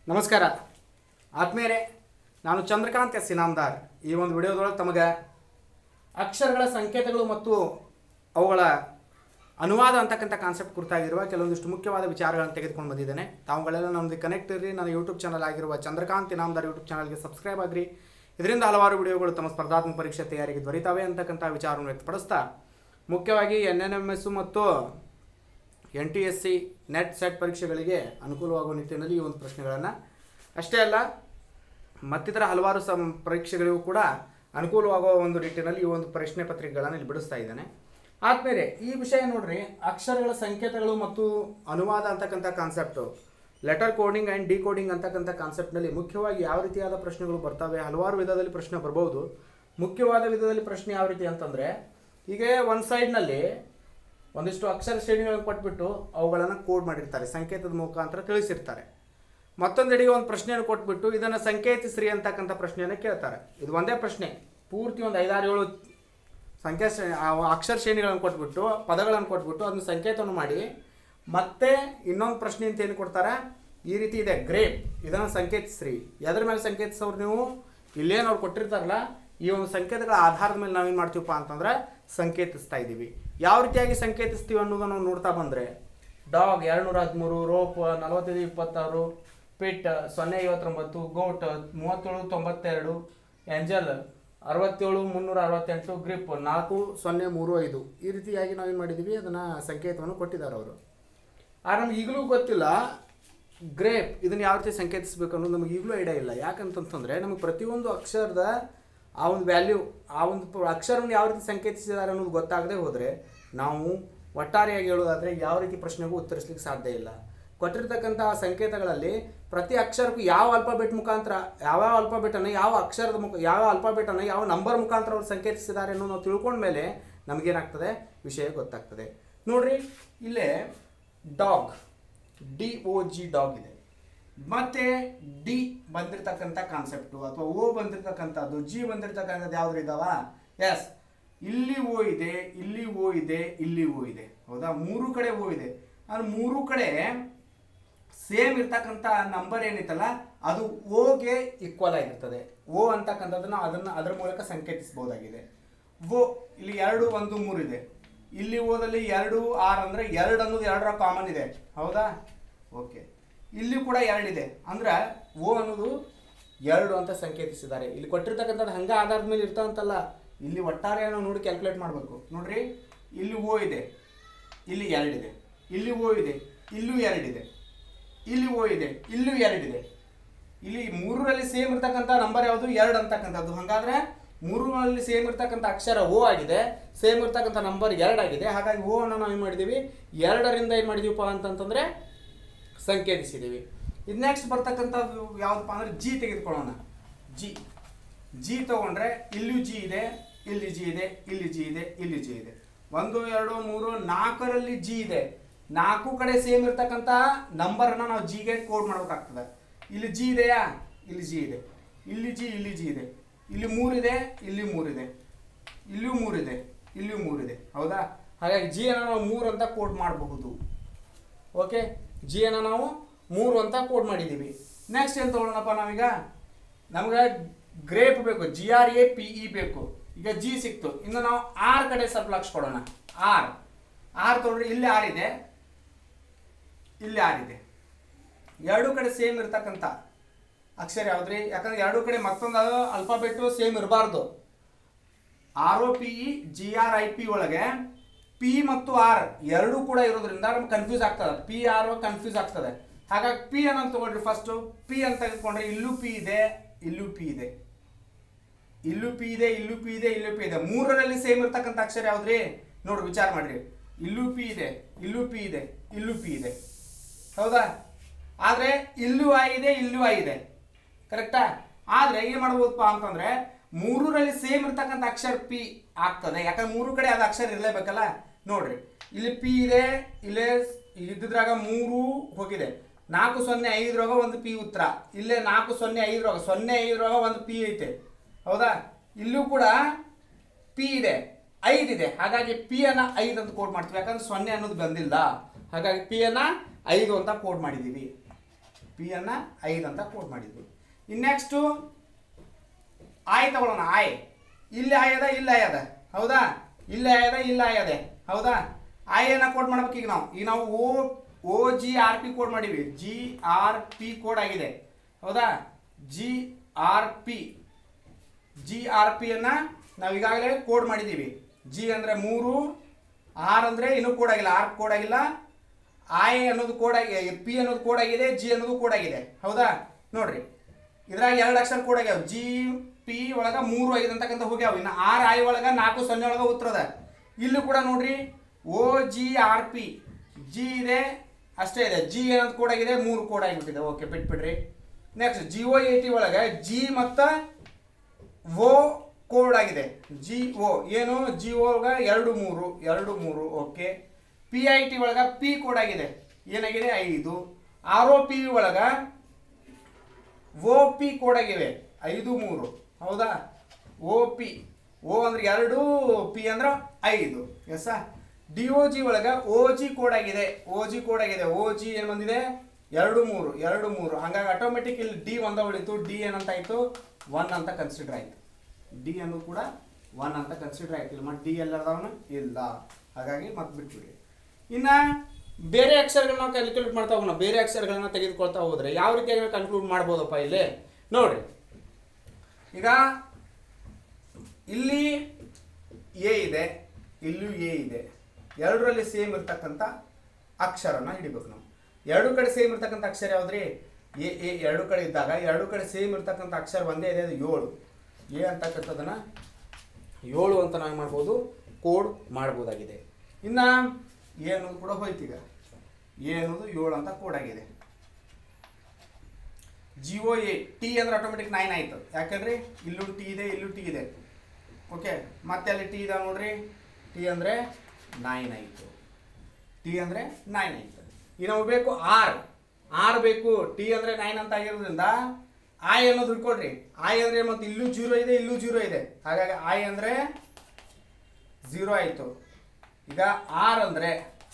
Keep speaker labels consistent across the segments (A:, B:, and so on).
A: ನಮಸ್ಕಾರ ಆತ್ಮೀಯರೇ ನಾನು ಚಂದ್ರಕಾಂತ್ ಎಸ್ ಇನಾಮ್ದಾರ್ ಈ ಒಂದು ವಿಡಿಯೋದೊಳಗೆ ತಮಗೆ ಅಕ್ಷರಗಳ ಸಂಕೇತಗಳು ಮತ್ತು ಅವುಗಳ ಅನುವಾದ ಅಂತಕ್ಕಂಥ ಕಾನ್ಸೆಪ್ಟ್ ಕುರಿತಾಗಿರುವ ಕೆಲವೊಂದಿಷ್ಟು ಮುಖ್ಯವಾದ ವಿಚಾರಗಳನ್ನು ತೆಗೆದುಕೊಂಡು ಬಂದಿದ್ದೇನೆ ತಾವುಗಳೆಲ್ಲ ನಮ್ಮದು ಕನೆಕ್ಟ್ ಇರ್ರಿ ನನ್ನ ಯೂಟ್ಯೂಬ್ ಚಾನಲ್ ಆಗಿರುವ ಚಂದ್ರಕಾಂತ್ ಇನಾಮ್ದಾರ್ ಯೂಟ್ಯೂಬ್ ಚಾನಲ್ಗೆ ಸಬ್ಸ್ಕ್ರೈಬ್ ಆಗ್ರಿ ಇದರಿಂದ ಹಲವಾರು ವಿಡಿಯೋಗಳು ತಮ್ಮ ಸ್ಪರ್ಧಾತ್ಮಕ ಪರೀಕ್ಷೆ ತಯಾರಿಗೆ ದೊರೀತಾವೆ ಅಂತಕ್ಕಂಥ ವಿಚಾರವನ್ನು ವ್ಯಕ್ತಪಡಿಸ್ತಾ ಮುಖ್ಯವಾಗಿ ಎನ್ ಎನ್ ಎಮ್ ಎಸ್ಸು ಮತ್ತು N T S C NET SET ಪರೀಕ್ಷೆಗಳಿಗೆ ಅನುಕೂಲವಾಗುವ ನಿಟ್ಟಿನಲ್ಲಿ ಈ ಒಂದು ಪ್ರಶ್ನೆಗಳನ್ನು ಅಷ್ಟೇ ಅಲ್ಲ ಮತ್ತಿತರ ಹಲವಾರು ಸಂ ಪರೀಕ್ಷೆಗಳಿಗೂ ಕೂಡ ಅನುಕೂಲವಾಗುವ ಒಂದು ನಿಟ್ಟಿನಲ್ಲಿ ಈ ಒಂದು ಪ್ರಶ್ನೆ ಪತ್ರಿಕೆಗಳನ್ನು ಇಲ್ಲಿ ಬಿಡಿಸ್ತಾ ಇದ್ದಾನೆ ಆದ್ಮೇಲೆ ಈ ವಿಷಯ ನೋಡ್ರಿ ಅಕ್ಷರಗಳ ಸಂಕೇತಗಳು ಮತ್ತು ಅನುವಾದ ಅಂತಕ್ಕಂಥ concept letter coding and decoding ಅಂತಕ್ಕಂಥ ಕಾನ್ಸೆಪ್ಟ್ನಲ್ಲಿ ಮುಖ್ಯವಾಗಿ ಯಾವ ರೀತಿಯಾದ ಪ್ರಶ್ನೆಗಳು ಬರ್ತವೆ ಹಲವಾರು ವಿಧದಲ್ಲಿ ಪ್ರಶ್ನೆ ಬರ್ಬೋದು ಮುಖ್ಯವಾದ ವಿಧದಲ್ಲಿ ಪ್ರಶ್ನೆ ಯಾವ ರೀತಿ ಅಂತಂದರೆ ಈಗ ಒಂದು ಸೈಡ್ನಲ್ಲಿ ಒಂದಿಷ್ಟು ಅಕ್ಷರ ಶ್ರೇಣಿಗಳನ್ನು ಕೊಟ್ಬಿಟ್ಟು ಅವುಗಳನ್ನು ಕೋಡ್ ಮಾಡಿರ್ತಾರೆ ಸಂಕೇತದ ಮುಖಾಂತರ ತಿಳಿಸಿರ್ತಾರೆ ಮತ್ತೊಂದೆಡೆಗೆ ಒಂದು ಪ್ರಶ್ನೆಯನ್ನು ಕೊಟ್ಬಿಟ್ಟು ಇದನ್ನು ಸಂಕೇತಿಸ್ರಿ ಅಂತಕ್ಕಂಥ ಪ್ರಶ್ನೆಯನ್ನು ಕೇಳ್ತಾರೆ ಇದು ಒಂದೇ ಪ್ರಶ್ನೆ ಪೂರ್ತಿ ಒಂದು ಐದಾರು ಏಳು ಸಂಖ್ಯಾ ಶ್ರೇಣಿ ಆ ಅಕ್ಷರ ಶ್ರೇಣಿಗಳನ್ನು ಕೊಟ್ಬಿಟ್ಟು ಪದಗಳನ್ನು ಕೊಟ್ಬಿಟ್ಟು ಅದನ್ನ ಸಂಕೇತವನ್ನು ಮಾಡಿ ಮತ್ತೆ ಇನ್ನೊಂದು ಪ್ರಶ್ನೆ ಅಂತ ಏನು ಕೊಡ್ತಾರೆ ಈ ರೀತಿ ಇದೆ ಗ್ರೇಪ್ ಇದನ್ನು ಸಂಕೇತಿಸ್ರಿ ಎದ್ರ ಮೇಲೆ ಸಂಕೇತಿಸೋರು ನೀವು ಇಲ್ಲೇನು ಅವ್ರು ಕೊಟ್ಟಿರ್ತಾರಲ್ಲ ಈ ಒಂದು ಸಂಕೇತಗಳ ಆಧಾರದ ಮೇಲೆ ನಾವೇನು ಮಾಡ್ತೀವಪ್ಪ ಅಂತಂದ್ರೆ ಸಂಕೇತಿಸ್ತಾ ಇದ್ದೀವಿ ಯಾವ ರೀತಿಯಾಗಿ ಸಂಕೇತಿಸ್ತೀವಿ ಅನ್ನೋದನ್ನು ನಾವು ನೋಡ್ತಾ ಬಂದರೆ ಡಾಗ್ ಎರಡುನೂರ ಹದಿಮೂರು ರೋಪ್ ನಲವತ್ತೈದು ಇಪ್ಪತ್ತಾರು ಪಿಟ್ ಸೊನ್ನೆ ಐವತ್ತೊಂಬತ್ತು ಗೋಟ್ ಮೂವತ್ತೇಳು ತೊಂಬತ್ತೆರಡು ಏಂಜಲ್ ಅರವತ್ತೇಳು ಮುನ್ನೂರ ಅರವತ್ತೆಂಟು ಗ್ರಿಪ್ ನಾಲ್ಕು ಸೊನ್ನೆ ಮೂರು ಐದು ಈ ರೀತಿಯಾಗಿ ನಾವೇನು ಮಾಡಿದ್ದೀವಿ ಅದನ್ನು ಸಂಕೇತವನ್ನು ಕೊಟ್ಟಿದ್ದಾರೆ ಅವರು ಆದ್ರೆ ನಮ್ಗೆ ಈಗಲೂ ಗೊತ್ತಿಲ್ಲ ಗ್ರೇಪ್ ಇದನ್ನು ಯಾವ ರೀತಿ ಸಂಕೇತಿಸ್ಬೇಕು ಅನ್ನೋದು ನಮಗೆ ಈಗಲೂ ಐಡಿಯಾ ಇಲ್ಲ ಯಾಕಂತಂತಂದರೆ ನಮಗೆ ಪ್ರತಿಯೊಂದು ಅಕ್ಷರದ ಆ ಒಂದು ವ್ಯಾಲ್ಯೂ ಆ ಒಂದು ಪ- ಅಕ್ಷರವನ್ನು ಯಾವ ರೀತಿ ಸಂಕೇತಿಸಿದ್ದಾರೆ ಅನ್ನೋದು ಗೊತ್ತಾಗದೆ ಹೋದರೆ ನಾವು ಒಟ್ಟಾರೆಯಾಗಿ ಹೇಳೋದಾದರೆ ಯಾವ ರೀತಿ ಪ್ರಶ್ನೆಗೂ ಉತ್ತರಿಸ್ಲಿಕ್ಕೆ ಸಾಧ್ಯ ಇಲ್ಲ ಕೊಟ್ಟಿರ್ತಕ್ಕಂತಹ ಸಂಕೇತಗಳಲ್ಲಿ ಪ್ರತಿ ಅಕ್ಷರಕ್ಕೂ ಯಾವ ಅಲ್ಫಾಬೆಟ್ ಮುಖಾಂತರ ಯಾವ ಅಲ್ಫಾಬೆಟನ್ನು ಯಾವ ಅಕ್ಷರದ ಮುಖ ಯಾವ ಅಲ್ಫಾಬೆಟನ್ನು ಯಾವ ನಂಬರ್ ಮುಖಾಂತರ ಅವ್ರು ಸಂಕೇತಿಸಿದ್ದಾರೆ ಅನ್ನೋ ನಾವು ತಿಳ್ಕೊಂಡ್ಮೇಲೆ ನಮಗೇನಾಗ್ತದೆ ವಿಷಯ ಗೊತ್ತಾಗ್ತದೆ ನೋಡ್ರಿ ಇಲ್ಲೇ dog D O G dog ಇದೆ ಮತ್ತೆ ಡಿ ಬಂದಿರತಕ್ಕಂಥ ಕಾನ್ಸೆಪ್ಟು ಅಥವಾ ಓ ಬಂದಿರತಕ್ಕಂಥದ್ದು ಜಿ ಬಂದಿರತಕ್ಕಂಥದ್ದು ಯಾವ್ದು ಇದಾವ ಎಸ್ ಇಲ್ಲಿ ಓ ಇದೆ ಇಲ್ಲಿ ಓ ಇದೆ ಇಲ್ಲಿ ಓ ಇದೆ ಹೌದಾ ಮೂರು ಕಡೆ ಓ ಇದೆ ಅಂದ್ರೆ ಮೂರು ಕಡೆ ಸೇಮ್ ಇರ್ತಕ್ಕಂಥ ನಂಬರ್ ಏನಿತ್ತಲ್ಲ ಅದು ಓಗೆ ಈಕ್ವಲ್ ಆಗಿರ್ತದೆ ಓ ಅಂತಕ್ಕಂಥದ್ದನ್ನ ಅದನ್ನ ಅದರ ಮೂಲಕ ಸಂಕೇತಿಸಬಹುದಾಗಿದೆ ಓ ಇಲ್ಲಿ ಎರಡು ಒಂದು ಮೂರು ಇದೆ ಇಲ್ಲಿ ಓದಲ್ಲಿ ಎರಡು ಆರು ಅಂದ್ರೆ ಎರಡು ಅನ್ನೋದು ಎರಡರ ಕಾಮನ್ ಇದೆ ಹೌದಾ ಓಕೆ ಇಲ್ಲಿ ಕೂಡ ಎರಡಿದೆ ಅಂದ್ರೆ ಓ ಅನ್ನೋದು ಎರಡು ಅಂತ ಸಂಕೇತಿಸಿದ್ದಾರೆ ಇಲ್ಲಿ ಕೊಟ್ಟಿರ್ತಕ್ಕಂಥದ್ದು ಹಂಗ ಆಧಾರದ ಮೇಲೆ ಇರ್ತಾವಂತಲ್ಲ ಇಲ್ಲಿ ಒಟ್ಟಾರೆ ನಾವು ನೋಡಿ ಕ್ಯಾಲ್ಕುಲೇಟ್ ಮಾಡಬೇಕು ನೋಡ್ರಿ ಇಲ್ಲಿ ಓ ಇದೆ ಇಲ್ಲಿ ಎರಡಿದೆ ಇಲ್ಲಿ ಓ ಇದೆ ಇಲ್ಲೂ ಎರಡಿದೆ ಇಲ್ಲಿ ಓ ಇದೆ ಇಲ್ಲೂ ಎರಡಿದೆ ಇಲ್ಲಿ ಮೂರರಲ್ಲಿ ಸೇಮ್ ಇರ್ತಕ್ಕಂಥ ನಂಬರ್ ಯಾವುದು ಎರಡು ಅಂತಕ್ಕಂಥದ್ದು ಹಾಗಾದ್ರೆ ಮೂರರಲ್ಲಿ ಸೇಮ್ ಇರ್ತಕ್ಕಂಥ ಅಕ್ಷರ ಓ ಆಗಿದೆ ಸೇಮ್ ಇರ್ತಕ್ಕಂಥ ನಂಬರ್ ಎರಡು ಆಗಿದೆ ಹಾಗಾಗಿ ಓ ಅನ್ನು ನಾವು ಏನು ಮಾಡಿದ್ದೀವಿ ಎರಡರಿಂದ ಏನು ಮಾಡಿದೀವಪ್ಪ ಅಂತಂತಂದ್ರೆ ಸಂಕೇತಿಸಿದ್ದೀವಿ ಇದು ನೆಕ್ಸ್ಟ್ ಬರ್ತಕ್ಕಂಥದ್ದು ಯಾವುದಪ್ಪ ಅಂದ್ರೆ ಜಿ ತೆಗೆದುಕೊಳ್ಳೋಣ ಜಿ ಜಿ ತಗೊಂಡ್ರೆ ಇಲ್ಲೂ ಜಿ ಇದೆ ಇಲ್ಲಿ ಜಿ ಇದೆ ಇಲ್ಲಿ ಜಿ ಇದೆ ಇಲ್ಲಿ ಜಿ ಇದೆ ಒಂದು ಎರಡು ಮೂರು ನಾಲ್ಕರಲ್ಲಿ ಜಿ ಇದೆ ನಾಲ್ಕು ಕಡೆ ಸೇಮ್ ಇರ್ತಕ್ಕಂಥ ನಂಬರನ್ನ ನಾವು ಜಿಗೆ ಕೋಡ್ ಮಾಡ್ಬೇಕಾಗ್ತದೆ ಇಲ್ಲಿ ಜಿ ಇದೆಯಾ ಇಲ್ಲಿ ಜಿ ಇದೆ ಇಲ್ಲಿ ಜಿ ಇಲ್ಲಿ ಜಿ ಇದೆ ಇಲ್ಲಿ ಮೂರಿದೆ ಇಲ್ಲಿ ಮೂರಿದೆ ಇಲ್ಲಿಯೂ ಮೂರಿದೆ ಇಲ್ಲಿಯೂ ಮೂರಿದೆ ಹೌದಾ ಹಾಗಾಗಿ ಜಿ ಅನ್ನ ನಾವು ಮೂರು ಅಂತ ಕೋಡ್ ಮಾಡಬಹುದು ಓಕೆ ಜಿ ಅನ್ನ ನಾವು ಮೂರು ಅಂತ ಕೋಡ್ ಮಾಡಿದ್ದೀವಿ ನೆಕ್ಸ್ಟ್ ಏನು ತಗೊಳ್ಳೋಣಪ್ಪ ನಾವೀಗ ನಮ್ಗೆ ಗ್ರೇಪ್ ಬೇಕು G R A P E ಬೇಕು ಈಗ ಜಿ ಸಿಕ್ತು ಇನ್ನು ನಾವು ಆರ್ ಕಡೆ ಸ್ವಲ್ಪ ಲಕ್ಷ ಕೊಡೋಣ ಆರ್ ಆರ್ ತಗೊಂಡ್ರೆ ಇಲ್ಲಿ ಆರ್ ಇದೆ ಇಲ್ಲಿ ಆರ್ ಇದೆ ಎರಡೂ ಕಡೆ ಸೇಮ್ ಇರ್ತಕ್ಕಂಥ ಅಕ್ಷರ ಯಾವ್ದ್ರಿ ಯಾಕಂದ್ರೆ ಎರಡೂ ಕಡೆ ಮತ್ತೊಂದು ಅಲ್ಫಾಬೆಟ್ ಸೇಮ್ ಇರಬಾರ್ದು R O P E G R I P ಒಳಗೆ ಪಿ ಮತ್ತು ಆರ್ ಎರಡೂ ಕೂಡ ಇರೋದ್ರಿಂದ ನಮ್ಗೆ ಕನ್ಫ್ಯೂಸ್ ಆಗ್ತದೆ ಪಿ ಆರ್ ಕನ್ಫ್ಯೂಸ್ ಆಗ್ತದೆ ಹಾಗಾಗಿ ಪಿ ಅನ್ನೋದು ತಗೊಂಡ್ರಿ ಫಸ್ಟು ಪಿ ಅಂತ ತೆಗೆದುಕೊಂಡ್ರೆ ಇಲ್ಲೂ ಪಿ ಇದೆ ಇಲ್ಲೂ ಪಿ ಇದೆ ಇಲ್ಲೂ ಪಿ ಇದೆ ಇಲ್ಲೂ ಪಿ ಇದೆ ಇಲ್ಲೂ ಪಿ ಇದೆ ಮೂರರಲ್ಲಿ ಸೇಮ್ ಇರ್ತಕ್ಕಂಥ ಅಕ್ಷರ ಯಾವ್ದ್ರಿ ನೋಡ್ರಿ ವಿಚಾರ ಮಾಡ್ರಿ ಇಲ್ಲೂ ಪಿ ಇದೆ ಇಲ್ಲೂ ಪಿ ಇದೆ ಇಲ್ಲೂ ಪಿ ಇದೆ ಹೌದಾ ಆದರೆ ಇಲ್ಲೂ ಆಗಿದೆ ಇಲ್ಲೂ ಆಗಿದೆ ಕರೆಕ್ಟಾ ಆದರೆ ಏನು ಮಾಡ್ಬೋದಪ್ಪ ಅಂತಂದ್ರೆ ಮೂರರಲ್ಲಿ ಸೇಮ್ ಇರ್ತಕ್ಕಂಥ ಅಕ್ಷರ ಪಿ ಆಗ್ತದೆ ಯಾಕಂದ್ರೆ ಮೂರು ಕಡೆ ಅದು ಅಕ್ಷರ ಇರಲೇಬೇಕಲ್ಲ ನೋಡ್ರಿ ಇಲ್ಲಿ ಪಿ ಇದೆ ಇಲ್ಲೇ ಇದ್ದಿದ್ರಾಗ ಮೂರು ಹೋಗಿದೆ ನಾಲ್ಕು ಸೊನ್ನೆ ಐದರಾಗ ಒಂದು ಪಿ ಉತ್ತರ ಇಲ್ಲೇ ನಾಲ್ಕು ಸೊನ್ನೆ ಐದರಾಗ ಸೊನ್ನೆ ಐದರಾಗ ಒಂದು ಪಿ ಐತೆ ಹೌದಾ ಇಲ್ಲೂ ಕೂಡ ಪಿ ಇದೆ ಐದು ಇದೆ ಹಾಗಾಗಿ ಪಿ ಅನ್ನ ಐದು ಅಂತ ಕೋಡ್ ಮಾಡ್ತೀವಿ ಯಾಕಂದ್ರೆ ಸೊನ್ನೆ ಅನ್ನೋದು ಬಂದಿಲ್ಲ ಹಾಗಾಗಿ ಪಿ ಅನ್ನ ಐದು ಅಂತ ಕೋಡ್ ಮಾಡಿದ್ದೀವಿ ಪಿ ಅನ್ನ ಐದು ಅಂತ ಕೋಡ್ ಮಾಡಿದ್ವಿ ಇನ್ನು ನೆಕ್ಸ್ಟು ಆಯ್ ತಗೊಳ್ಳೋಣ ಆಯ್ ಇಲ್ಲಿ ಆಯದ ಇಲ್ಲಿ ಆಯದ ಹೌದಾ ಇಲ್ಲಿ ಆಯದ ಇಲ್ಲಿ ಆಯದೆ ಹೌದಾ ಆಯನ್ನ ಕೋಡ್ ಮಾಡ್ಬೇಕು ಈಗ ನಾವು ಈಗ ನಾವು O O G R P code ಮಾಡೀವಿ ಜಿ ಆರ್ ಪಿ ಕೋಡ್ ಆಗಿದೆ ಹೌದಾ G R P G R P ಅನ್ನ ನಾವು ಈಗಾಗಲೇ ಕೋಡ್ ಮಾಡಿದ್ದೀವಿ ಜಿ ಅಂದರೆ ಮೂರು ಆರ್ ಅಂದರೆ ಇನ್ನೂ ಕೋಡ್ ಆಗಿಲ್ಲ ಆರ್ ಕೋಡ್ ಆಗಿಲ್ಲ ಐ ಅನ್ನೋದು ಕೋಡ್ ಆಗಿ ಪಿ ಅನ್ನೋದು ಕೋಡ್ ಆಗಿದೆ ಜಿ ಅನ್ನೋದು ಕೋಡ್ ಆಗಿದೆ ಹೌದಾ ನೋಡ್ರಿ ಇದ್ರಾಗ ಎರಡು ಅಕ್ಷರ ಕೋಡ್ ಆಗ್ಯಾವ ಜಿ ಪಿ ಒಳಗ ಮೂರು ಐದು ಅಂತಕ್ಕಂಥ ಹೋಗ್ಯಾವ ಇನ್ನು ಆರ್ ಐ ಒಳಗ ನಾಲ್ಕು ಸೊನ್ನೆ ಒಳಗ ಉತ್ತರದ ಇಲ್ಲಿ ಕೂಡ ನೋಡ್ರಿ O G R P G ಇದೆ ಅಷ್ಟೇ ಇದೆ ಜಿ ಏನಂತ ಕೋಡ್ ಆಗಿದೆ ಮೂರು ಕೋಡ್ ಆಗಿಬಿಟ್ಟಿದೆ ಓಕೆ ಬಿಟ್ಬಿಡ್ರಿ ನೆಕ್ಸ್ಟ್ ಜಿಒ ಎ ಟಿ ಒಳಗೆ ಜಿ ಮತ್ತು ಓ ಕೋಡ್ ಆಗಿದೆ ಜಿ ಓ ಏನು ಜಿ ಒಳಗ ಎರಡು ಮೂರು ಎರಡು ಮೂರು ಓಕೆ ಪಿ ಐ ಟಿ ಒಳಗ ಪಿ ಕೋಡ್ ಆಗಿದೆ ಏನಾಗಿದೆ ಐದು ಆರ್ ಒ ಪಿ ಒಳಗ ಓ ಪಿ ಕೋಡ್ ಆಗಿವೆ ಐದು ಮೂರು ಹೌದಾ ಓ ಪಿ ಓ ಅಂದ್ರೆ ಎರಡು ಪಿ ಅಂದ್ರೆ ಐದು ಎಸ್ ಡಿ ಒ ಜಿ ಒಳಗ ಓ ಜಿ ಕೋಡ್ ಆಗಿದೆ ಓ ಜಿ ಕೋಡ್ ಆಗಿದೆ ಓ ಜಿ ಏನು ಬಂದಿದೆ ಎರಡು ಮೂರು ಎರಡು ಮೂರು ಹಾಗಾಗಿ ಆಟೋಮೆಟಿಕ್ ಇಲ್ಲಿ ಡಿ ಒಂದ ಉಳಿತು ಡಿ ಏನಂತ ಆಯ್ತು ಒನ್ ಅಂತ ಕನ್ಸಿಡರ್ ಆಯ್ತು ಡಿ ಅನ್ನೋದು ಕೂಡ ಒನ್ ಅಂತ ಕನ್ಸಿಡರ್ ಆಯ್ತು ಇಲ್ಲಿ ಮತ್ತೆ ಡಿ ಎಲ್ಲದವನು ಇಲ್ಲ ಹಾಗಾಗಿ ಮತ್ತೆ ಬಿಟ್ಬಿಡಿ ಇನ್ನ ಬೇರೆ ಅಕ್ಷರಗಳನ್ನ ನಾವು ಕ್ಯಾಲ್ಕುಲೇಟ್ ಮಾಡ್ತಾ ಹೋಗೋಣ ಬೇರೆ ಅಕ್ಷರಗಳನ್ನ ತೆಗೆದುಕೊಳ್ತಾ ಹೋದ್ರೆ ಯಾವ ರೀತಿಯಾಗಿ ಕನ್ಕ್ಲೂಡ್ ಮಾಡ್ಬೋದಪ್ಪ ಇಲ್ಲಿ ನೋಡ್ರಿ ಈಗ ಇಲ್ಲಿ ಎ ಇದೆ ಇಲ್ಲೂ ಎ ಇದೆ ಎರಡರಲ್ಲಿ ಸೇಮ್ ಇರ್ತಕ್ಕಂಥ ಅಕ್ಷರನ ಹಿಡಿಬೇಕು ನಾವು ಎರಡು ಕಡೆ ಸೇಮ್ ಇರ್ತಕ್ಕಂಥ ಅಕ್ಷರ ಯಾವ್ದ್ರಿ ಎ ಎ ಎರಡು ಕಡೆ ಇದ್ದಾಗ ಎರಡು ಕಡೆ ಸೇಮ್ ಇರ್ತಕ್ಕಂಥ ಅಕ್ಷರ ಒಂದೇ ಇದೆ ಅದು ಏಳು ಎ ಅಂತಕ್ಕಂಥದ್ದನ್ನ ಏಳು ಅಂತ ನಾವು ಏನ್ ಮಾಡ್ಬೋದು ಕೋಡ್ ಮಾಡ್ಬೋದಾಗಿದೆ ಇನ್ನು ಎ ಅನ್ನೋದು ಕೂಡ ಹೋಯ್ತೀಗ ಎ ಅನ್ನೋದು ಏಳು ಅಂತ ಕೋಡ್ ಆಗಿದೆ ಜಿಒ ಎ ಟಿ ಅಂದ್ರೆ ಆಟೋಮೆಟಿಕ್ ನೈನ್ ಆಯ್ತು ಯಾಕಂದ್ರೆ ಇಲ್ಲೂ ಟಿ ಇದೆ ಇಲ್ಲೂ ಟಿ ಇದೆ ಓಕೆ ಮತ್ತೆ ಅಲ್ಲಿ ಟಿ ಇದೆ ನೋಡ್ರಿ ಟಿ ಅಂದರೆ ನೈನ್ ಆಯಿತು ಟಿ ಅಂದರೆ ನೈನ್ ಆಯಿತು ಇನ್ನು ನಮಗೆ ಬೇಕು ಆರ್ ಆರ್ ಬೇಕು ಟಿ ಅಂದರೆ ನೈನ್ ಅಂತ ಆಗಿರೋದ್ರಿಂದ ಐ ಅನ್ನೋದು ಹಿಡ್ಕೊಳ್ರಿ ಐ ಅಂದರೆ ಮತ್ತೆ ಇಲ್ಲೂ ಜೀರೋ ಇದೆ ಇಲ್ಲೂ ಜೀರೋ ಇದೆ ಹಾಗಾಗಿ ಐ ಅಂದರೆ ಝೀರೋ ಆಯಿತು ಈಗ ಆರ್ ಅಂದರೆ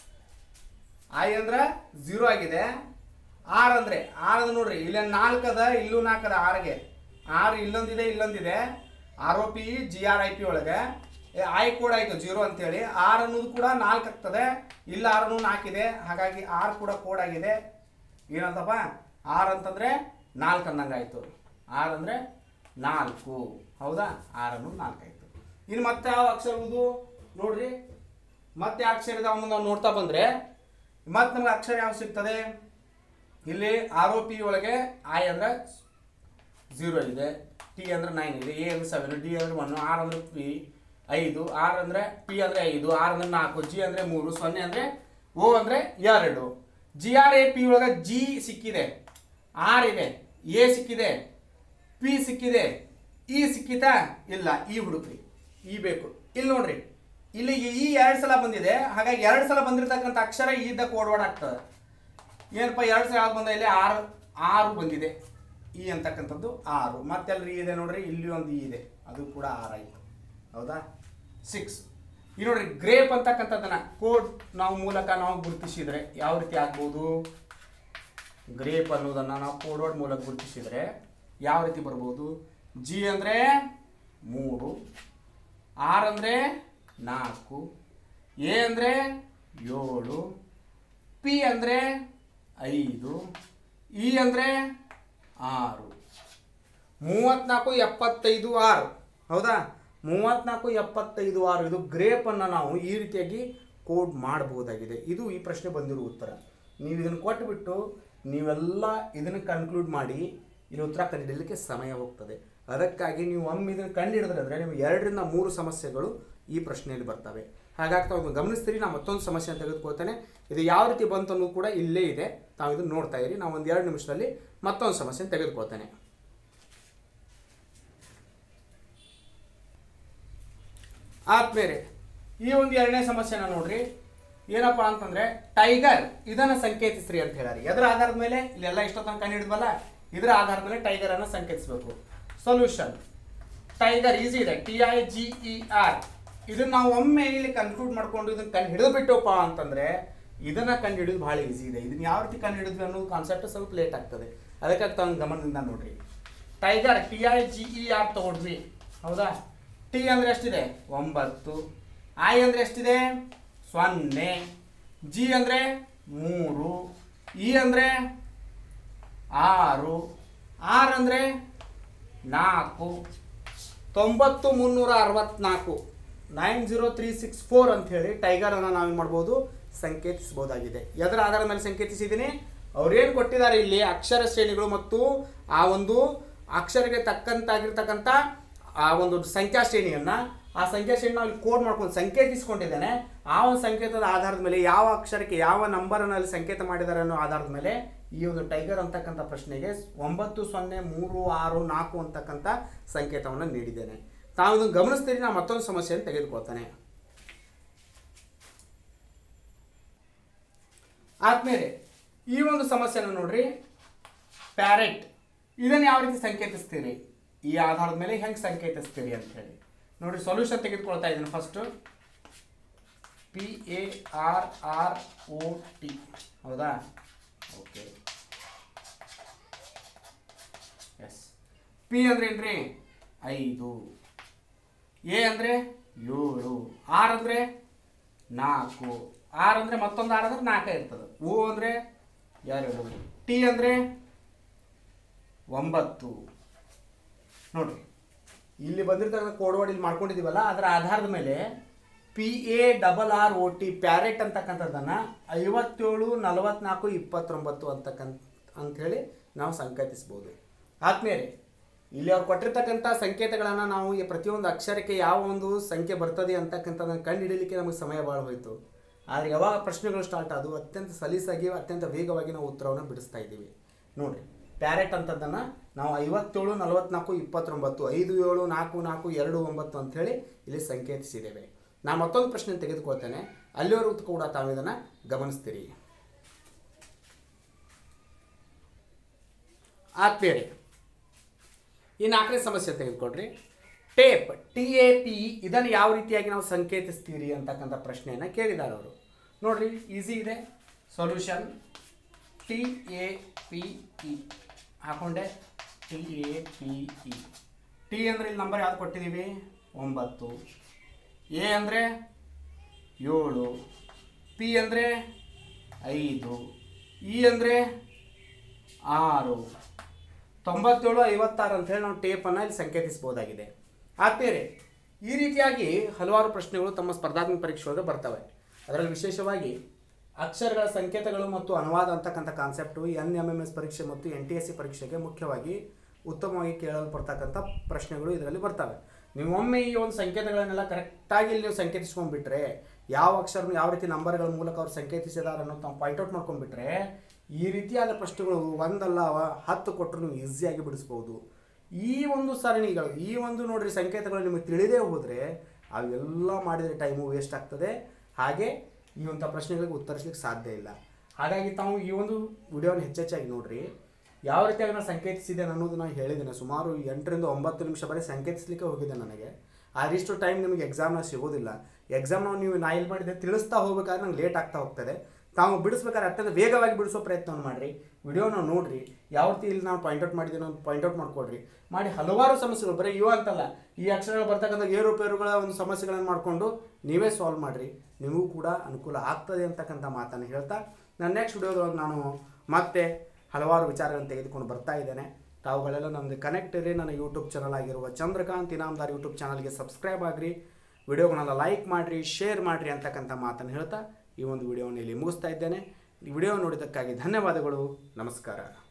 A: ಐ ಅಂದ್ರೆ ಝೀರೋ ಆಗಿದೆ ಆರ್ ಅಂದ್ರೆ ಆರ್ ಅಂದ್ರೆ ನೋಡ್ರಿ ಇಲ್ಲಿ ನಾಲ್ಕು ಅದ ಇಲ್ಲೂ ನಾಲ್ಕು ಅದ ಆರ್ಗೆ ಆರ್ ಇಲ್ಲೊಂದಿದೆ ಇಲ್ಲೊಂದಿದೆ R O P G R I P ಒಳಗೆ ಐ ಕೋಡ್ ಆಯ್ತು ಜೀರೋ ಅಂತೇಳಿ ಆರ್ ಅನ್ನೋದು ಕೂಡ ನಾಲ್ಕು ಆಗ್ತದೆ ಇಲ್ಲ ಆರ್ ಅನ್ನೋದು ನಾಲ್ಕಿದೆ ಹಾಗಾಗಿ ಆರ್ ಕೂಡ ಕೋಡ್ ಆಗಿದೆ ಏನಂತಪ್ಪ ಆರ್ ಅಂತಂದ್ರೆ ನಾಲ್ಕು ಅಂದಂಗೆ ಆಯ್ತು ಆರ್ ಅಂದ್ರೆ ನಾಲ್ಕು ಹೌದಾ ಆರ್ ಅನ್ನೋದು ನಾಲ್ಕು ಆಯ್ತು ಇನ್ನು ಮತ್ತೆ ಯಾವ ಅಕ್ಷರ ಉಳಿದು ನೋಡ್ರಿ ಮತ್ತೆ ಯಾವ ಅಕ್ಷರ ಇದಾವ ನಾವು ನೋಡ್ತಾ ಬಂದ್ರೆ ಮತ್ತೆ ನಮ್ಗೆ ಅಕ್ಷರ ಯಾವ ಸಿಗ್ತದೆ ಇಲ್ಲಿ ಆರ್ ಒ ಪಿ ಒಳಗೆ ಐ ಅಂದ್ರೆ ಝೀರೋ ಇದೆ ಟಿ ಅಂದ್ರೆ ನೈನ್ ಇದೆ ಎ ಅಂದ್ರೆ ಸೆವೆನ್ ಡಿ ಅಂದ್ರೆ ಒನ್ ಆರ್ ಅಂದ್ರೆ ಪಿ ಐದು ಆರ್ ಅಂದ್ರೆ ಪಿ ಅಂದ್ರೆ ಐದು ಆರ್ ಅಂದ್ರೆ ನಾಲ್ಕು ಜಿ ಅಂದ್ರೆ ಮೂರು ಸೊನ್ನೆ ಅಂದ್ರೆ ಓ ಅಂದ್ರೆ ಎರಡು ಜಿ ಆರ್ ಎ ಪಿ ಒಳಗೆ ಜಿ ಸಿಕ್ಕಿದೆ ಆರ್ ಇದೆ ಎ ಸಿಕ್ಕಿದೆ ಪಿ ಸಿಕ್ಕಿದೆ ಇ ಸಿಕ್ಕಿತಾ ಇಲ್ಲ ಈ ಹುಡುಕ್ರಿ ಈ ಬೇಕು ಇಲ್ಲಿ ನೋಡ್ರಿ ಇಲ್ಲಿ ಈ ಎರಡು ಸಲ ಬಂದಿದೆ ಹಾಗಾಗಿ ಎರಡು ಸಲ ಬಂದಿರತಕ್ಕಂಥ ಅಕ್ಷರ ಇದ್ದ ಕೋಡ್ವಾಡ್ ಆಗ್ತದೆ ಏನಪ್ಪ ಎರಡು ಸಲ ಯಾವ್ದು ಬಂದ ಇಲ್ಲಿ ಆರು ಆರು ಬಂದಿದೆ ಇ ಅಂತಕ್ಕಂಥದ್ದು ಆರು ಮತ್ತೆಲ್ರಿ ಇದೆ ನೋಡ್ರಿ ಇಲ್ಲಿ ಒಂದು ಇ ಇದೆ ಅದು ಕೂಡ ಆರು ಆಯಿತು ಹೌದಾ ಸಿಕ್ಸ್ ಈ ನೋಡ್ರಿ ಗ್ರೇಪ್ ಅಂತಕ್ಕಂಥದ್ದನ್ನ ಕೋಡ್ ನಾವು ಮೂಲಕ ನಾವು ಗುರುತಿಸಿದ್ರೆ ಯಾವ ರೀತಿ ಆಗ್ಬೋದು ಗ್ರೇಪ್ ಅನ್ನೋದನ್ನ ನಾವು ಕೋಡ್ ಮೂಲಕ ಗುರುತಿಸಿದ್ರೆ ಯಾವ ರೀತಿ ಬರ್ಬೋದು ಜಿ ಅಂದರೆ ಮೂರು ಆರ್ ಅಂದರೆ ನಾಲ್ಕು ಎ ಅಂದರೆ ಏಳು ಪಿ ಅಂದರೆ ಐದು ಇ ಅಂದರೆ ಆರು ಮೂವತ್ನಾಲ್ಕು ಎಪ್ಪತ್ತೈದು ಆರು ಹೌದಾ ಮೂವತ್ನಾಲ್ಕು ಎಪ್ಪತ್ತೈದು ಆರು ಇದು ಗ್ರೇಪನ್ನು ನಾವು ಈ ರೀತಿಯಾಗಿ ಕೋಡ್ ಮಾಡಬಹುದಾಗಿದೆ ಇದು ಈ ಪ್ರಶ್ನೆ ಬಂದಿರೋ ಉತ್ತರ ನೀವು ಇದನ್ನು ಕೊಟ್ಟುಬಿಟ್ಟು ನೀವೆಲ್ಲ ಇದನ್ನು ಕನ್ಕ್ಲೂಡ್ ಮಾಡಿ ಇಲ್ಲಿ ಉತ್ತರ ಕಂಡುಹಿಡಲಿಕ್ಕೆ ಸಮಯ ಹೋಗ್ತದೆ ಅದಕ್ಕಾಗಿ ನೀವು ಒಮ್ಮೆ ಇದನ್ನು ಕಂಡುಹಿಡಿದ್ರೆ ಅಂದರೆ ನಿಮಗೆ ಎರಡರಿಂದ ಮೂರು ಸಮಸ್ಯೆಗಳು ಈ ಪ್ರಶ್ನೆಯಲ್ಲಿ ಬರ್ತವೆ ಹಾಗಾಗಿ ತಾವು ಇದನ್ನು ಗಮನಿಸ್ತೀರಿ ನಾನು ಮತ್ತೊಂದು ಸಮಸ್ಯೆ ತೆಗೆದುಕೊಳ್ತೇನೆ ಇದು ಯಾವ ರೀತಿ ಬಂತು ಅನ್ನೋದು ಕೂಡ ಇಲ್ಲೇ ಇದೆ ತಾವು ಇದನ್ನು ನೋಡ್ತಾ ಇರಿ ನಾವು ಒಂದು ಎರಡು ನಿಮಿಷದಲ್ಲಿ ಮತ್ತೊಂದು ಸಮಸ್ಯೆ ತೆಗೆದುಕೊಳ್ತೇನೆ ಆದ್ಮೇಲೆ ಈ ಒಂದು ಎರಡನೇ ಸಮಸ್ಯೆನ ನೋಡ್ರಿ ಏನಪ್ಪ ಅಂತಂದ್ರೆ ಟೈಗರ್ ಇದನ್ನ ಸಂಕೇತಿಸ್ರಿ ಅಂತ ಹೇಳಾರಿ ಎದರ ಆಧಾರದ ಮೇಲೆ ಇಲ್ಲೆಲ್ಲ ಇಷ್ಟೋ ತನಕ ಕಂಡು ಹಿಡಿದ್ವಲ್ಲ ಇದರ ಆಧಾರದ ಮೇಲೆ ಟೈಗರ್ ಅನ್ನ ಸಂಕೇತಿಸಬೇಕು ಸೊಲ್ಯೂಷನ್ ಟೈಗರ್ ಈಸಿ ಇದೆ T I G E R ಇದನ್ನ ನಾವು ಒಮ್ಮೆ ಇಲ್ಲಿ ಕನ್ಕ್ಲೂಡ್ ಮಾಡ್ಕೊಂಡು ಇದನ್ನ ಕಂಡು ಹಿಡಿದು ಬಿಟ್ಟೋಪ್ಪ ಅಂತಂದ್ರೆ ಇದನ್ನ ಕಂಡು ಹಿಡಿದು ಬಹಳ ಈಸಿ ಇದೆ ಇದನ್ನ ಯಾವ ರೀತಿ ಕಂಡು ಹಿಡಿದ್ವಿ ಅನ್ನೋದು ಕಾನ್ಸೆಪ್ಟ್ ಸ್ವಲ್ಪ ಲೇಟ್ ಆಗ್ತದೆ ಅದಕ್ಕಾಗಿ ತಾವು ಗಮನದಿಂದ ನೋಡ್ರಿ tiger T I G E R ತಗೊಂಡ್ವಿ ಹೌದಾ ಟಿ ಅಂದರೆ ಎಷ್ಟಿದೆ ಒಂಬತ್ತು ಐ ಅಂದರೆ ಎಷ್ಟಿದೆ ಸೊನ್ನೆ ಜಿ ಅಂದರೆ ಮೂರು ಇ ಅಂದರೆ ಆರು ಆರ್ ಅಂದರೆ ನಾಲ್ಕು ತೊಂಬತ್ತು ಮುನ್ನೂರ ಅರವತ್ನಾಲ್ಕು nine zero three six four ಅಂತ ಹೇಳಿ ಟೈಗರನ್ನು ನಾವೇನು ಮಾಡ್ಬೋದು ಸಂಕೇತಿಸ್ಬೋದಾಗಿದೆ ಅದರ ಆಧಾರದ ಮೇಲೆ ಸಂಕೇತಿಸಿದ್ದೀನಿ ಅವ್ರೇನು ಕೊಟ್ಟಿದ್ದಾರೆ ಇಲ್ಲಿ ಅಕ್ಷರ ಶ್ರೇಣಿಗಳು ಮತ್ತು ಆ ಒಂದು ಅಕ್ಷರಕ್ಕೆ ತಕ್ಕಂತಾಗಿರ್ತಕ್ಕಂಥ ಆ ಒಂದು ಸಂಖ್ಯಾ ಶ್ರೇಣಿಯನ್ನು ಆ ಸಂಖ್ಯಾ ಶ್ರೇಣಿ ನಾವು ಕೋಡ್ ಮಾಡ್ಕೊಂಡು ಸಂಕೇತಿಸ್ಕೊಂಡಿದ್ದೇನೆ ಆ ಒಂದು ಸಂಕೇತದ ಆಧಾರದ ಮೇಲೆ ಯಾವ ಅಕ್ಷರಕ್ಕೆ ಯಾವ ನಂಬರನ್ನು ಅಲ್ಲಿ ಸಂಕೇತ ಮಾಡಿದ್ದಾರೆ ಅನ್ನೋ ಆಧಾರದ ಮೇಲೆ ಈ ಒಂದು ಟೈಗರ್ ಅಂತಕ್ಕಂಥ ಪ್ರಶ್ನೆಗೆ ಒಂಬತ್ತು ಸೊನ್ನೆ ಮೂರು ಆರು ನಾಲ್ಕು ಅಂತಕ್ಕಂಥ ಸಂಕೇತವನ್ನು ನೀಡಿದ್ದೇನೆ ತಾವು ಇದನ್ನು ಗಮನಿಸ್ತೀರಿ ನಾನು ಮತ್ತೊಂದು ಸಮಸ್ಯೆಯನ್ನು ತೆಗೆದುಕೊಳ್ತಾನೆ ಆದ್ಮೇಲೆ ಈ ಒಂದು ಸಮಸ್ಯೆಯನ್ನು ನೋಡ್ರಿ ಪ್ಯಾರೆಟ್ ಇದನ್ನು ಯಾವ ರೀತಿ ಸಂಕೇತಿಸ್ತೀರಿ ಈ ಆಧಾರದ ಮೇಲೆ ಹೆಂಗೆ ಸಂಕೇತಿಸ್ತೀರಿ ಅಂತ ಹೇಳಿ ನೋಡ್ರಿ ಸೊಲ್ಯೂಷನ್ ತೆಗೆದುಕೊಳ್ತಾ ಇದ್ದೀನಿ first P A R R O T ಹೌದಾ ಓಕೆ ಎಸ್ ಪಿ ಅಂದ್ರೆ ಏನ್ರಿ ಐದು ಎ ಅಂದರೆ ಏಳು ಆರ್ ಅಂದರೆ ನಾಲ್ಕು ಆರ್ ಅಂದರೆ ಮತ್ತೊಂದು ಆರ್ ಅಂದ್ರೆ ನಾಲ್ಕೇ ಇರ್ತದೆ ಓ ಅಂದರೆ ಎರಡು ಟಿ ಅಂದರೆ ಒಂಬತ್ತು ನೋಡ್ರಿ ಇಲ್ಲಿ ಬಂದಿರ್ತಕ್ಕಂಥ ಕೋಡ್ವರ್ಡ್ ಇಲ್ಲಿ ಮಾಡ್ಕೊಂಡಿದ್ದೀವಲ್ಲ ಅದರ ಆಧಾರದ ಮೇಲೆ P A double R O T parrot ಅಂತಕ್ಕಂಥದ್ದನ್ನು ಐವತ್ತೇಳು ನಲವತ್ನಾಲ್ಕು ಇಪ್ಪತ್ತೊಂಬತ್ತು ಅಂತಕ್ಕಂಥ ಅಂಥೇಳಿ ನಾವು ಸಂಕೇತಿಸ್ಬೋದು ಆದ್ಮೇಲೆ ಇಲ್ಲಿ ಅವ್ರು ಕೊಟ್ಟಿರ್ತಕ್ಕಂಥ ಸಂಕೇತಗಳನ್ನು ನಾವು ಈ ಪ್ರತಿಯೊಂದು ಅಕ್ಷರಕ್ಕೆ ಯಾವ ಒಂದು ಸಂಖ್ಯೆ ಬರ್ತದೆ ಅಂತಕ್ಕಂಥದ್ದನ್ನು ಕಂಡುಹಿಡಲಿಕ್ಕೆ ನಮಗೆ ಸಮಯ ಭಾಳ ಹೋಯಿತು ಆದರೆ ಯಾವಾಗ ಪ್ರಶ್ನೆಗಳು ಸ್ಟಾರ್ಟ್ ಆದವು ಅತ್ಯಂತ ಸಲೀಸಾಗಿ ಅತ್ಯಂತ ವೇಗವಾಗಿ ನಾವು ಉತ್ತರವನ್ನು ಬಿಡಿಸ್ತಾ ಇದ್ದೀವಿ ನೋಡಿರಿ ಪ್ಯಾರೆಟ್ ಅಂತದನ್ನು ನಾವು ಐವತ್ತೇಳು ನಲವತ್ನಾಲ್ಕು ಇಪ್ಪತ್ತೊಂಬತ್ತು ಐದು ಏಳು ನಾಲ್ಕು ನಾಲ್ಕು ಎರಡು ಒಂಬತ್ತು ಅಂಥೇಳಿ ಇಲ್ಲಿ ಸಂಕೇತಿಸಿದ್ದೇವೆ ನಾನು ಮತ್ತೊಂದು ಪ್ರಶ್ನೆ ತೆಗೆದುಕೊಳ್ತೇನೆ ಅಲ್ಲಿವರೆಗೂ ಕೂಡ ತಾವು ಇದನ್ನು ಗಮನಿಸ್ತೀರಿ ಆತ್ಮೀಯರೇ ಈ ನಾಲ್ಕನೇ ಸಮಸ್ಯೆ ತೆಗೆದುಕೊಡ್ರಿ ಟೇಪ್ ಟಿ ಎ ಪಿ ಇದನ್ನು ಯಾವ ರೀತಿಯಾಗಿ ನಾವು ಸಂಕೇತಿಸ್ತೀರಿ ಅಂತಕ್ಕಂಥ ಪ್ರಶ್ನೆಯನ್ನು ಕೇಳಿದ್ದಾರೆ ಅವರು ನೋಡ್ರಿ ಈಸಿ ಇದೆ solution T A P E ಹಾಕೊಂಡೆ T A P E T ಅಂದರೆ ಇಲ್ಲಿ ನಂಬರ್ ಯಾವ್ದು ಕೊಟ್ಟಿದ್ದೀವಿ ಒಂಬತ್ತು ಎ ಅಂದರೆ ಏಳು ಪಿ ಅಂದರೆ ಐದು ಇ ಅಂದರೆ ಆರು ತೊಂಬತ್ತೇಳು ಐವತ್ತಾರು ಅಂತ ಹೇಳಿ ನಾವು ಟೇಪನ್ನು ಇಲ್ಲಿ ಸಂಕೇತಿಸ್ಬೋದಾಗಿದೆ ಆದ್ಮೇಲೆ ಈ ರೀತಿಯಾಗಿ ಹಲವಾರು ಪ್ರಶ್ನೆಗಳು ತಮ್ಮ ಸ್ಪರ್ಧಾತ್ಮಕ ಪರೀಕ್ಷೆಯೊಳಗೆ ಬರ್ತವೆ ಅದರಲ್ಲಿ ವಿಶೇಷವಾಗಿ ಅಕ್ಷರಗಳ ಸಂಕೇತಗಳು ಮತ್ತು ಅನುವಾದ ಅಂತಕ್ಕಂಥ concept N M M S ಪರೀಕ್ಷೆ ಮತ್ತು ಎನ್ ಟಿ ಎಸ್ ಸಿ ಪರೀಕ್ಷೆಗೆ ಮುಖ್ಯವಾಗಿ ಉತ್ತಮವಾಗಿ ಕೇಳಲ್ಪಡ್ತಕ್ಕಂಥ ಪ್ರಶ್ನೆಗಳು ಇದರಲ್ಲಿ ಬರ್ತವೆ ನೀವು ಒಮ್ಮೆ ಈ ಒಂದು ಸಂಕೇತಗಳನ್ನೆಲ್ಲ ಕರೆಕ್ಟಾಗಿ ಇಲ್ಲಿ ನೀವು ಸಂಕೇತಿಸ್ಕೊಂಡ್ಬಿಟ್ರೆ ಯಾವ ಅಕ್ಷರ ಯಾವ ರೀತಿ ನಂಬರ್ಗಳ ಮೂಲಕ ಅವ್ರು ಸಂಕೇತಿಸಿದಾರೆ ಅನ್ನೋದು ನಾವು ಪಾಯಿಂಟ್ ಔಟ್ ಮಾಡ್ಕೊಂಡ್ಬಿಟ್ರೆ ಈ ರೀತಿಯಾದ ಪ್ರಶ್ನೆಗಳು ಒಂದಲ್ಲ ಅವ- ಹತ್ತು ಕೊಟ್ಟರು ನೀವು ಈಸಿಯಾಗಿ ಬಿಡಿಸ್ಬೋದು ಈ ಒಂದು ಸರಣಿಗಳು ಈ ಒಂದು ನೋಡ್ರಿ ಸಂಕೇತಗಳು ನಿಮಗೆ ತಿಳಿದೇ ಹೋದರೆ ಅವೆಲ್ಲ ಮಾಡಿದರೆ ಟೈಮು ವೇಸ್ಟ್ ಆಗ್ತದೆ ಹಾಗೆ ಈ ಒಂದು ಪ್ರಶ್ನೆಗಳಿಗೆ ಉತ್ತರಿಸ್ಲಿಕ್ಕೆ ಸಾಧ್ಯ ಇಲ್ಲ ಹಾಗಾಗಿ ತಾವು ಈ ಒಂದು ವಿಡಿಯೋನ ಹೆಚ್ಚೆಚ್ಚಾಗಿ ನೋಡ್ರಿ ಯಾವ ರೀತಿಯಾಗಿ ನಾನು ಸಂಕೇತಿಸಿದ್ದೇನೆ ಅನ್ನೋದು ನಾನು ಹೇಳಿದ್ದೇನೆ ಸುಮಾರು ಎಂಟರಿಂದ ಒಂಬತ್ತು ನಿಮಿಷ ಬರೀ ಸಂಕೇತಿಸ್ಲಿಕ್ಕೆ ಹೋಗಿದೆ ನನಗೆ ಆದಿಷ್ಟು ಟೈಮ್ ನಿಮಗೆ ಎಕ್ಸಾಮ್ನ ಸಿಗೋದಿಲ್ಲ ಎಕ್ಸಾಮ್ನ ನೀವು ನಾ ಇಲ್ಲಿ ಮಾಡಿದೆ ತಿಳಿಸ್ತಾ ಹೋಗ್ಬೇಕಾದ್ರೆ ನಂಗೆ ಲೇಟ್ ಆಗ್ತಾ ಹೋಗ್ತದೆ ತಾವು ಬಿಡಿಸ್ಬೇಕಾದ್ರೆ ಅತ್ಯಂತ ವೇಗವಾಗಿ ಬಿಡಿಸೋ ಪ್ರಯತ್ನವನ್ನು ಮಾಡಿರಿ ವಿಡಿಯೋನ ನೋಡ್ರಿ ಯಾವ ರೀತಿ ಇಲ್ಲಿ ನಾನು ಪಾಯಿಂಟ್ ಔಟ್ ಮಾಡಿದ್ದೀನಿ ಅಂತ ಪಾಯಿಂಟ್ ಔಟ್ ಮಾಡ್ಕೊಡ್ರಿ ಮಾಡಿ ಹಲವಾರು ಸಮಸ್ಯೆಗಳು ಬರೀ ಇವು ಅಂತಲ್ಲ ಈ ಅಕ್ಷರಗಳು ಬರ್ತಕ್ಕಂಥ ಏರುಪೇರುಗಳ ಒಂದು ಸಮಸ್ಯೆಗಳನ್ನು ಮಾಡಿಕೊಂಡು ನೀವೇ ಸಾಲ್ವ್ ಮಾಡಿರಿ ನಿಮಗೂ ಕೂಡ ಅನುಕೂಲ ಆಗ್ತದೆ ಅಂತಕ್ಕಂಥ ಮಾತನ್ನು ಹೇಳ್ತಾ ನಾನು ನೆಕ್ಸ್ಟ್ ವಿಡಿಯೋದೊಳಗೆ ನಾನು ಮತ್ತೆ ಹಲವಾರು ವಿಚಾರಗಳನ್ನು ತೆಗೆದುಕೊಂಡು ಬರ್ತಾ ಇದ್ದೇನೆ ತಾವುಗಳೆಲ್ಲ ನಮ್ಮದು ಕನೆಕ್ಟ್ ಇರಿ ನನ್ನ ಯೂಟ್ಯೂಬ್ ಚಾನಲ್ ಆಗಿರುವ ಚಂದ್ರಕಾಂತ್ ಇನಾಮ್ದಾರ್ ಯೂಟ್ಯೂಬ್ ಚಾನಲ್ಗೆ ಸಬ್ಸ್ಕ್ರೈಬ್ ಆಗಿರಿ ವಿಡಿಯೋಗಳನ್ನೆಲ್ಲ ಲೈಕ್ ಮಾಡಿರಿ ಶೇರ್ ಮಾಡಿರಿ ಅಂತಕ್ಕಂಥ ಮಾತನ್ನು ಹೇಳ್ತಾ ಈ ಒಂದು ವಿಡಿಯೋವನ್ನು ಇಲ್ಲಿ ಮುಗಿಸ್ತಾ ಇದ್ದೇನೆ ಈ ವಿಡಿಯೋ ನೋಡಿದ್ದಕ್ಕಾಗಿ ಧನ್ಯವಾದಗಳು ನಮಸ್ಕಾರ